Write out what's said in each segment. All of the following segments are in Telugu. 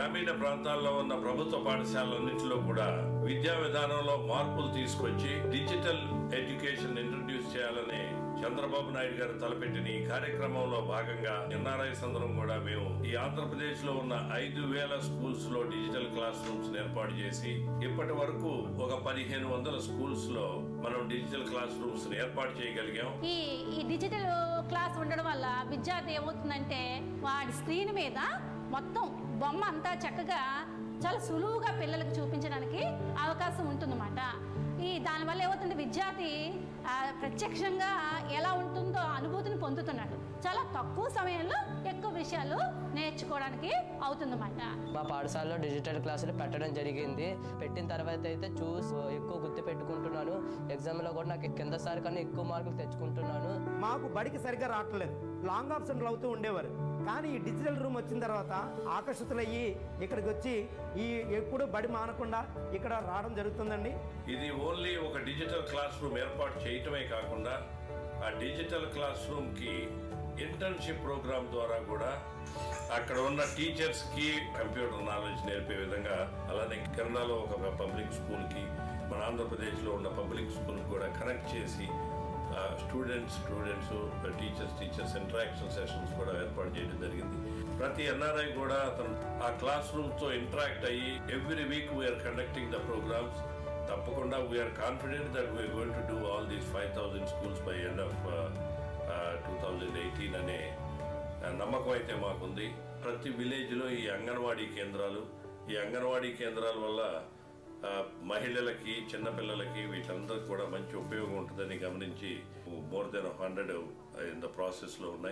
గ్రామీణ ప్రాంతాల్లో ఉన్న ప్రభుత్వ పాఠశాలన్నింటిలో కూడా విద్యా విధానంలో మార్పులు తీసుకొచ్చి డిజిటల్ ఎడ్యుకేషన్ ఇంట్రడ్యూస్ చేయాలని చంద్రబాబు నాయుడు గారు తలపెట్టిన ఈ కార్యక్రమంలో భాగంగా ఎన్ఆర్ఐస్ అందరం కూడా మేము ఈ ఆంధ్రప్రదేశ్ లో ఉన్న ఐదు వేల స్కూల్స్ లో డిజిటల్ క్లాస్ రూమ్స్ ఏర్పాటు చేసి ఇప్పటి వరకు ఒక పదిహేను వందల స్కూల్స్ లో మనం డిజిటల్ క్లాస్ రూమ్స్ ఏర్పాటు చేయగలిగాం ఈ ఈ డిజిటల్ క్లాస్ ఉండడం వల్ల విద్యార్థి ఏమవుతుందంటే వాడి స్క్రీన్ మీద మొత్తం బొమ్మ అంతా చక్కగా చాలా సులువుగా పిల్లలకు చూపించడానికి అవకాశం ఉంటుందన్నమాట ఈ దానివల్ల ఏమవుతుంది విద్యార్థి ఆ, ప్రత్యక్షంగా ఎలా ఉంటుందో అనుభూతిని పొందుతున్నాడు చాలా తక్కువ సమయంలో ఎక్కువ విషయాలు నేర్చుకోవడానికి అవుతుందన్నమాట మా పాఠశాలలో డిజిటల్ క్లాసులు పెట్టడం జరిగింది పెట్టిన తర్వాత అయితే చూసి ఎక్కువ గుర్తు పెట్టుకుంటున్నాను ఎగ్జామ్లో కూడా నాకు కింద సారి కన్నా ఎక్కువ మార్కులు తెచ్చుకుంటున్నాను మాకు బడికి సరిగ్గా రావట్లేదు లాంగ్ ఆప్షన్లు అవుతూ ఉండేవారు కానీ ఈ డిజిటల్ రూమ్ వచ్చిన తర్వాత ఆకర్షితులయ్యి ఇక్కడికి వచ్చి ఈ ఎప్పుడు బడి మానకుండా ఇక్కడ రావడం జరుగుతుందండి ఇది ఓన్లీ ఒక డిజిటల్ క్లాస్ రూమ్ ఏర్పాటు చేయటమే కాకుండా ఆ డిజిటల్ క్లాస్ రూమ్ కి ఇంటర్న్షిప్ ప్రోగ్రామ్ ద్వారా కూడా అక్కడ ఉన్న టీచర్స్ కి కంప్యూటర్ నాలెడ్జ్ నేర్పే విధంగా అలానే కేరళలో ఒక పబ్లిక్ స్కూల్ కి మన ఆంధ్రప్రదేశ్ లో ఉన్న పబ్లిక్ స్కూల్ కూడా కనెక్ట్ చేసి students students teachers teachers interaction sessions కూడా ఏర్పాటు చేయడం జరిగింది ప్రతి ఎన్ఆర్ఐ కూడా అతను ఆ క్లాస్ రూమ్ తో ఇంటరాక్ట్ అయ్యి every week we are conducting the programmes తప్పకుండా we are confident that we are going to do all these five thousand schools by end of two thousand eighteen అనే ఆ, నమ్మకం అయితే మాకుంది ప్రతి విలేజ్లో ఈ అంగన్వాడీ కేంద్రాలు ఈ అంగన్వాడీ కేంద్రాల వల్ల ఆ, మహిళలకి చిన్నపిల్లలకి వీటందరికి కూడా మంచి ఉపయోగం ఉంటుందని గమనించి more than hundred in the ప్రాసెస్లో ఉన్నాయి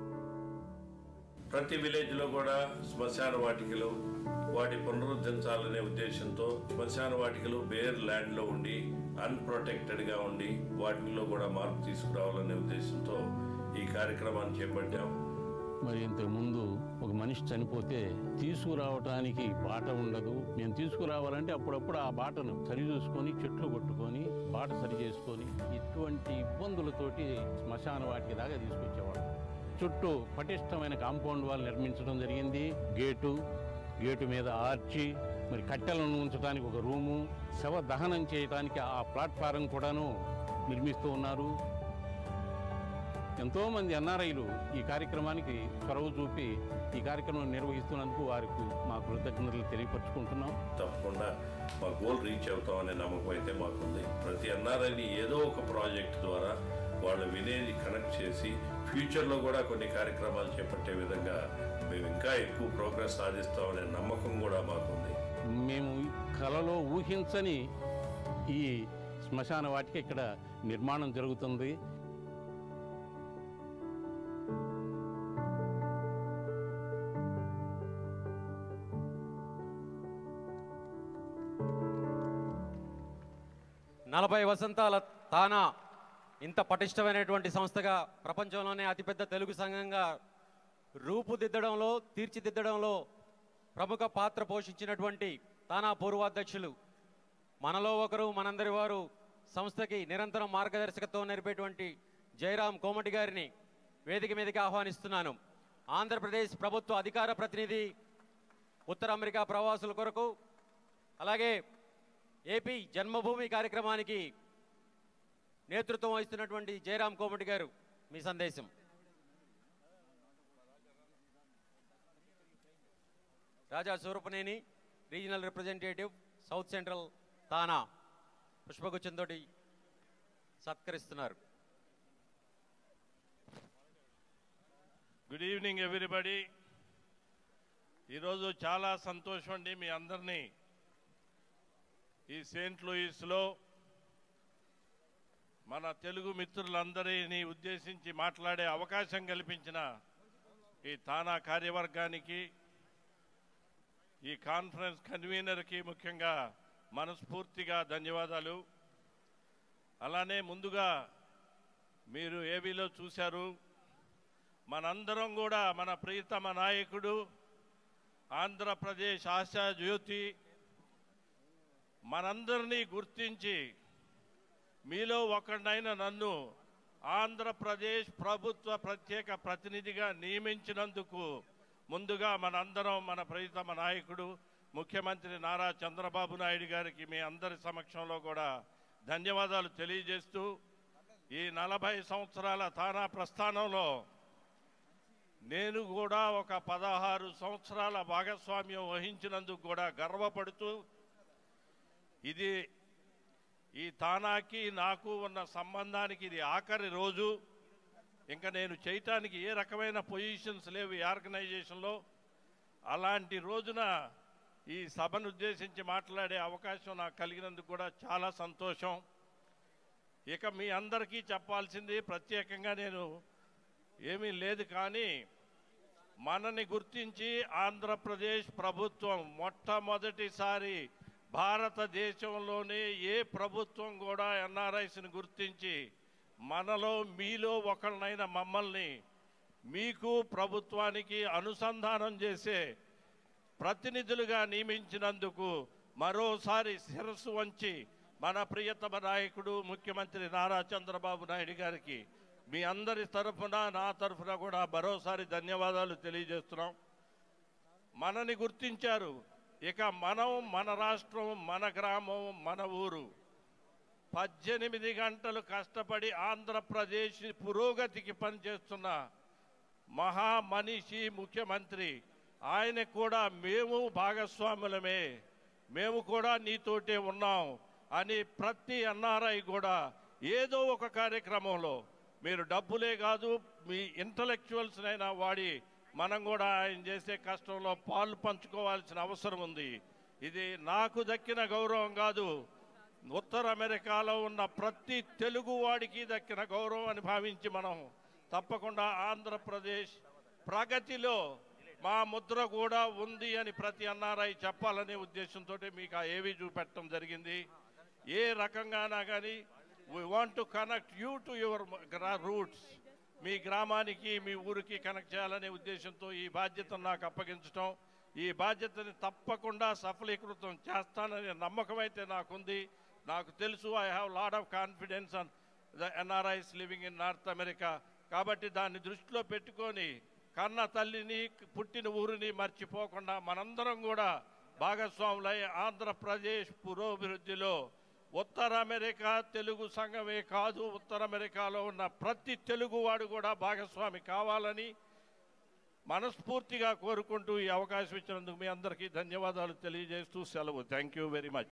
ప్రతి విలేజ్ లో కూడా శ్మశాన వాటికలు వాటి పునరుద్ధరించాలనే ఉద్దేశంతో శ్మశాన వాటికలు బేర్ ల్యాండ్ లో ఉండి అన్ప్రొటెక్టెడ్ గా ఉండి వాటిలో కూడా మార్పు తీసుకురావాలనే ఉద్దేశంతో ఈ కార్యక్రమాన్ని చేపట్టాం మరి ఇంతకు ముందు ఒక మనిషి చనిపోతే తీసుకురావటానికి బాట ఉండదు మేము తీసుకురావాలంటే అప్పుడప్పుడు ఆ బాటను సరి చూసుకొని చెట్లు కొట్టుకొని బాట సరి చేసుకొని ఇటువంటి ఇబ్బందులతోటి శ్మశాన వాటికి దాకా తీసుకొచ్చేవాడు చుట్టూ పటిష్టమైన కాంపౌండ్ వాల్ నిర్మించడం జరిగింది గేటు గేటు మీద ఆర్చి మరి కట్టెలను ఉంచడానికి ఒక రూము శవ దహనం చేయడానికి ఆ ప్లాట్ఫారం కూడాను నిర్మిస్తూ ఉన్నారు ఎంతో మంది ఎన్ఆర్ఐలు ఈ కార్యక్రమానికి చొరవ చూపి ఈ కార్యక్రమం నిర్వహిస్తున్నందుకు వారికి మా కృతజ్ఞతలు తెలియపరుచుకుంటున్నాం తప్పకుండా మా గోల్ రీచ్ అవుతామనే నమ్మకం అయితే మాకుంది ప్రతి ఎన్ఆర్ఐని ఏదో ఒక ప్రాజెక్ట్ ద్వారా వాళ్ళ వినేది కనెక్ట్ చేసి ఫ్యూచర్లో కూడా కొన్ని కార్యక్రమాలు చేపట్టే విధంగా మేము ఇంకా ఎక్కువ ప్రోగ్రెస్ సాధిస్తామనే నమ్మకం కూడా మాకుంది మేము కలలో ఊహించని ఈ శ్మశాన వాటిక ఇక్కడ నిర్మాణం జరుగుతుంది నలభై వసంతాల తానా ఇంత పటిష్టమైనటువంటి సంస్థగా ప్రపంచంలోనే అతిపెద్ద తెలుగు సంఘంగా రూపుదిద్దడంలో తీర్చిదిద్దడంలో ప్రముఖ పాత్ర పోషించినటువంటి తానా పూర్వాధ్యక్షులు మనలో ఒకరు మనందరి వారు సంస్థకి నిరంతరం మార్గదర్శకత్వం నేర్పేటువంటి జయరాం కోమటి గారిని వేదిక మీదకి ఆహ్వానిస్తున్నాను ఆంధ్రప్రదేశ్ ప్రభుత్వ అధికార ప్రతినిధి ఉత్తర అమెరికా ప్రవాసుల కొరకు అలాగే ఏపీ జన్మభూమి కార్యక్రమానికి నేతృత్వం వహిస్తున్నటువంటి జయరాం కోమటి గారు మీ సందేశం Raja Surapaneni regional representative south central TANA పుష్పగుచ్చంతో సత్కరిస్తున్నారు గుడ్ ఈవినింగ్ ఎవ్రీబడి ఈరోజు చాలా సంతోషం అండి మీ అందరినీ ఈ సెయింట్ లూయిస్లో మన తెలుగు మిత్రులందరినీ ఉద్దేశించి మాట్లాడే అవకాశం కల్పించిన ఈ తానా కార్యవర్గానికి ఈ కాన్ఫరెన్స్ కన్వీనర్కి ముఖ్యంగా మనస్ఫూర్తిగా ధన్యవాదాలు అలానే ముందుగా మీరు ఏబీలో చూశారు మనందరం కూడా మన ప్రియతమ నాయకుడు ఆంధ్రప్రదేశ్ ఆశా జ్యోతి మనందరినీ గుర్తించి మీలో ఒకడినైన నన్ను ఆంధ్రప్రదేశ్ ప్రభుత్వ ప్రత్యేక ప్రతినిధిగా నియమించినందుకు ముందుగా మనందరం మన ప్రియతమ నాయకుడు ముఖ్యమంత్రి నారా చంద్రబాబు నాయుడు గారికి మీ అందరి సమక్షంలో కూడా ధన్యవాదాలు తెలియజేస్తూ ఈ నలభై సంవత్సరాల తానా ప్రస్థానంలో నేను కూడా ఒక పదహారు సంవత్సరాల భాగస్వామ్యం వహించినందుకు కూడా గర్వపడుతూ ఇది ఈ తానాకి నాకు ఉన్న సంబంధానికి ఇది ఆఖరి రోజు ఇంకా నేను చేయటానికి ఏ రకమైన పొజిషన్స్ లేవు ఈ ఆర్గనైజేషన్లో అలాంటి రోజున ఈ సభను ఉద్దేశించి మాట్లాడే అవకాశం నాకు కలిగినందుకు కూడా చాలా సంతోషం ఇక మీ అందరికీ చెప్పాల్సింది ప్రత్యేకంగా నేను ఏమీ లేదు కానీ మనని గుర్తించి ఆంధ్రప్రదేశ్ ప్రభుత్వం మొట్టమొదటిసారి భారతదేశంలోనే ఏ ప్రభుత్వం కూడా ఎన్ఆర్ఐస్ని గుర్తించి మనలో మీలో ఒకరినైన మమ్మల్ని మీకు ప్రభుత్వానికి అనుసంధానం చేసే ప్రతినిధులుగా నియమించినందుకు మరోసారి శిరస్సు వంచి మన ప్రియతమ నాయకుడు ముఖ్యమంత్రి నారా చంద్రబాబు నాయుడు గారికి మీ అందరి తరఫున నా తరఫున కూడా మరోసారి ధన్యవాదాలు తెలియజేస్తున్నాం మనని గుర్తించారు ఇక మనం మన రాష్ట్రం మన గ్రామం మన ఊరు పద్దెనిమిది గంటలు కష్టపడి ఆంధ్రప్రదేశ్ పురోగతికి పనిచేస్తున్న మహా మనిషి ముఖ్యమంత్రి ఆయన కూడా మేము భాగస్వాములమే మేము కూడా నీతోటే ఉన్నాం అని ప్రతి ఎన్ఆర్ఐ కూడా ఏదో ఒక కార్యక్రమంలో మీరు డబ్బులే కాదు మీ ఇంటలెక్చువల్స్నైనా వాడి మనం కూడా ఆయన చేసే కష్టంలో పాలు పంచుకోవాల్సిన అవసరం ఉంది ఇది నాకు దక్కిన గౌరవం కాదు ఉత్తర అమెరికాలో ఉన్న ప్రతి తెలుగు వాడికి దక్కిన గౌరవం అని భావించి మనం తప్పకుండా ఆంధ్రప్రదేశ్ ప్రగతిలో మా ముద్ర కూడా ఉంది అని ప్రతి ఎన్ఆర్ఐ చెప్పాలనే ఉద్దేశంతో మీకు ఆ ఏవి చూపెట్టడం జరిగింది ఏ రకంగానా కానీ we want to connect you to your roots మీ గ్రామానికి మీ ఊరికి కనెక్ట్ చేయాలనే ఉద్దేశంతో ఈ బాధ్యతను నాకు అప్పగించడం ఈ బాధ్యతని తప్పకుండా సఫలీకృతం చేస్తాననే నమ్మకం అయితే నాకుంది నాకు తెలుసు I have lot of confidence on the NRIs living in North America కాబట్టి దాన్ని దృష్టిలో పెట్టుకొని కన్న తల్లిని పుట్టిన ఊరిని మర్చిపోకుండా మనందరం కూడా భాగస్వాములై ఆంధ్రప్రదేశ్ పురోభివృద్ధిలో ఉత్తర అమెరికా తెలుగు సంఘమే కాదు ఉత్తర అమెరికాలో ఉన్న ప్రతి తెలుగువాడు కూడా భాగస్వామి కావాలని మనస్ఫూర్తిగా కోరుకుంటూ ఈ అవకాశం ఇచ్చినందుకు మీ అందరికీ ధన్యవాదాలు తెలియజేస్తూ సెలవు థ్యాంక్ యూ వెరీ మచ్